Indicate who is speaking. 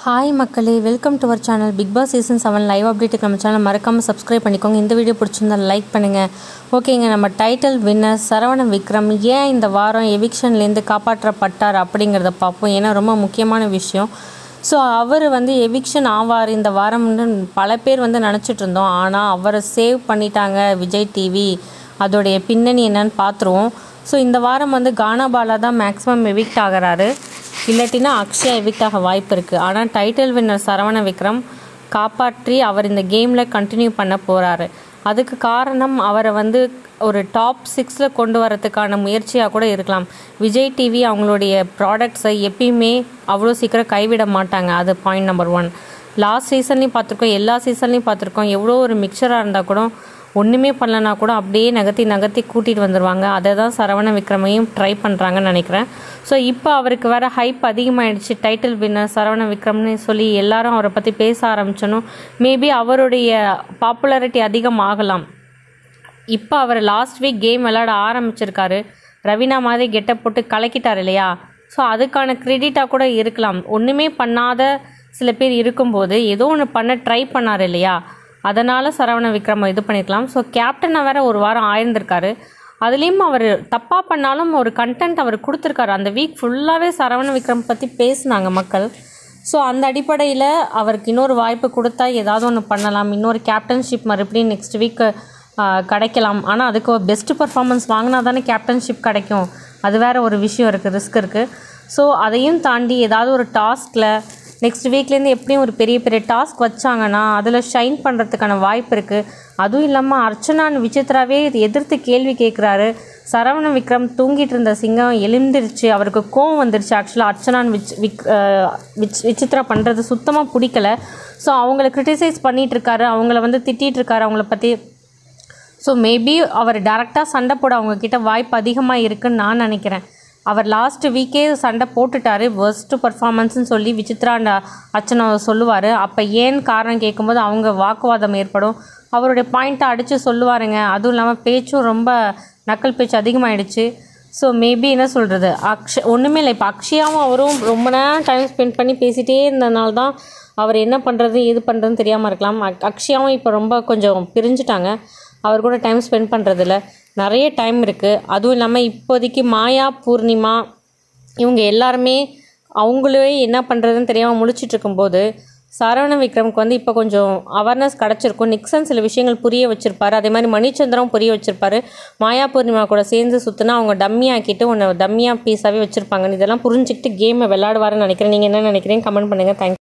Speaker 1: hi மக்களே welcome to our channel big boss season seven live அப்டேட்டுக்கு நம்ம channel மறக்காமல் சப்ஸ்கிரைப் பண்ணிக்கோங்க இந்த வீடியோ பிடிச்சிருந்தா லைக் பண்ணுங்கள் ஓகேங்க நம்ம டைட்டில் வின்னர் சரவண விக்ரம் ஏன் இந்த வாரம் எவிக்ஷன்லேருந்து காப்பாற்றப்பட்டார் அப்படிங்கிறத பார்ப்போம் ஏன்னா ரொம்ப முக்கியமான விஷயம் ஸோ அவர் வந்து எவிக்ஷன் ஆவார் இந்த வாரம்னு பல பேர் வந்து நினச்சிட்டு இருந்தோம் ஆனால் அவரை சேவ் பண்ணிட்டாங்க விஜய் டிவி அதோடைய பின்னணி என்னன்னு பார்த்துருவோம் ஸோ இந்த வாரம் வந்து கானாபாலா தான் மேக்ஸிமம் எவிக்ட் ஆகிறாரு இல்லாட்டினா அக்ஷயா எவிக்ட் ஆக வாய்ப்பு இருக்குது ஆனால் டைட்டில் வின்னர் சரவண விக்ரம் காப்பாற்றி அவர் இந்த கேமில் கண்டினியூ பண்ண போகிறாரு அதுக்கு காரணம் அவரை வந்து ஒரு டாப் சிக்ஸில் கொண்டு வரதுக்கான முயற்சியாக கூட இருக்கலாம் விஜய் டிவி அவங்களுடைய ப்ராடக்ட்ஸை எப்பயுமே அவ்வளோ சீக்கிரம் கைவிட மாட்டாங்க அது பாயிண்ட் நம்பர் ஒன் லாஸ்ட் சீசன்லேயும் பார்த்துருக்கோம் எல்லா சீசன்லேயும் பார்த்துருக்கோம் எவ்வளோ ஒரு மிக்சராக இருந்தால் கூட ஒன்றுமே பண்ணலனா கூட அப்படியே நகர்த்தி நகர்த்தி கூட்டிகிட்டு வந்துடுவாங்க அதை தான் சரவண விக்ரமையும் ட்ரை பண்ணுறாங்கன்னு நினைக்கிறேன் ஸோ இப்போ அவருக்கு வேற ஹைப் அதிகமாகிடுச்சு டைட்டில் வின்னர் சரவண விக்ரம்னு சொல்லி எல்லாரும் அவரை பற்றி பேச ஆரம்பிச்சனும் மேபி அவருடைய பாப்புலாரிட்டி அதிகமாகலாம் இப்போ அவர் லாஸ்ட் வீக் கேம் விளையாட ஆரம்பிச்சிருக்காரு ரவீனா மாதிரி கெட்டப் போட்டு கலக்கிட்டார் இல்லையா ஸோ அதுக்கான கிரெடிட்டாக கூட இருக்கலாம் ஒன்றுமே பண்ணாத சில பேர் இருக்கும்போது ஏதோ ஒன்று பண்ண ட்ரை பண்ணார் இல்லையா அதனால் சரவண விக்ரம் இது பண்ணியிருக்கலாம் ஸோ கேப்டனாக வேற ஒரு வாரம் ஆயிருந்திருக்காரு அதுலேயும் அவர் தப்பாக பண்ணாலும் ஒரு கண்டென்ட் அவர் கொடுத்துருக்காரு அந்த வீக் ஃபுல்லாகவே சரவண விக்ரம் பற்றி பேசினாங்க மக்கள் ஸோ அந்த அடிப்படையில் அவருக்கு இன்னொரு வாய்ப்பு கொடுத்தா ஏதாவது ஒன்று பண்ணலாம் இன்னொரு கேப்டன்ஷிப் மறுபடியும் நெக்ஸ்ட் வீக் கிடைக்கலாம் ஆனால் அதுக்கு ஒரு பெஸ்ட்டு பர்ஃபார்மன்ஸ் வாங்கினா தானே கேப்டன்ஷிப் கிடைக்கும் அது வேற ஒரு விஷயம் இருக்குது ரிஸ்க் இருக்குது ஸோ அதையும் தாண்டி ஏதாவது ஒரு டாஸ்கில் நெக்ஸ்ட் வீக்லேருந்து எப்படியும் ஒரு பெரிய பெரிய டாஸ்க் வச்சாங்கன்னா அதில் ஷைன் பண்ணுறதுக்கான வாய்ப்பு இருக்குது அதுவும் இல்லாமல் அர்ச்சனான் விசித்ராவே எதிர்த்து கேள்வி கேட்குறாரு சரவண விக்ரம் தூங்கிட்டு இருந்த சிங்கம் எழுந்திருச்சு அவருக்கு கோவம் வந்துருச்சு ஆக்சுவலாக அர்ச்சனான் விச் விக் விச் விசித்ரா பண்ணுறது சுத்தமாக பிடிக்கல ஸோ அவங்கள கிரிட்டிசைஸ் பண்ணிகிட்டு இருக்காரு அவங்கள வந்து திட்டிகிட்டு இருக்காரு அவங்கள பற்றி ஸோ மேபி அவர் டேரெக்டாக சண்டை போட அவங்கக்கிட்ட வாய்ப்பு அதிகமாக இருக்குன்னு நான் நினைக்கிறேன் அவர் லாஸ்ட் வீக்கே சண்டை போட்டுட்டாரு ஒர்ஸ்ட்டு பர்ஃபார்மன்ஸ்னு சொல்லி விசித்ரா அண்ட் அர்ச்சனா சொல்லுவார் அப்போ ஏன் காரணம் கேட்கும்போது அவங்க வாக்குவாதம் ஏற்படும் அவருடைய பாயிண்ட்டை அடித்து சொல்லுவாருங்க அதுவும் இல்லாமல் பேச்சும் ரொம்ப நக்கல் பேச்சு அதிகமாகிடுச்சு ஸோ மேபி என்ன சொல்கிறது அக்ஷ ஒன்றுமே இல்லை இப்போ அக்ஷயாவும் அவரும் ரொம்ப நேரம் டைம் ஸ்பெண்ட் பண்ணி பேசிகிட்டே இருந்ததுனால தான் அவர் என்ன பண்ணுறது எது பண்ணுறதுன்னு தெரியாமல் இருக்கலாம் அக் அக்ஷயாவும் இப்போ ரொம்ப கொஞ்சம் பிரிஞ்சுட்டாங்க அவர் கூட டைம் ஸ்பெண்ட் பண்ணுறதில்ல நிறைய டைம் இருக்குது அதுவும் இல்லாமல் இப்போதைக்கு மாயா பூர்ணிமா இவங்க எல்லாருமே அவங்களே என்ன பண்ணுறதுன்னு தெரியாமல் முழிச்சிட்டு இருக்கும்போது சரவண விக்ரமுக்கு வந்து இப்போ கொஞ்சம் அவேர்னஸ் கிடச்சிருக்கும் நிக்சன் சில விஷயங்கள் புரிய வச்சிருப்பாரு அதே மாதிரி மணிச்சந்திரம் புரிய வச்சிருப்பாரு மாயா பூர்ணிமா கூட சேர்ந்து சுற்றினா அவங்க டம்மி ஆக்கிட்டு ஒன்று டம்மியாக பீஸாகவே வச்சுருப்பாங்கன்னு இதெல்லாம் புரிஞ்சுக்கிட்டு கேமை விளையாடுவாருன்னு நினைக்கிறேன் நீங்கள் என்ன நினைக்கிறீங்க கமெண்ட் பண்ணுங்கள் தேங்க்யூ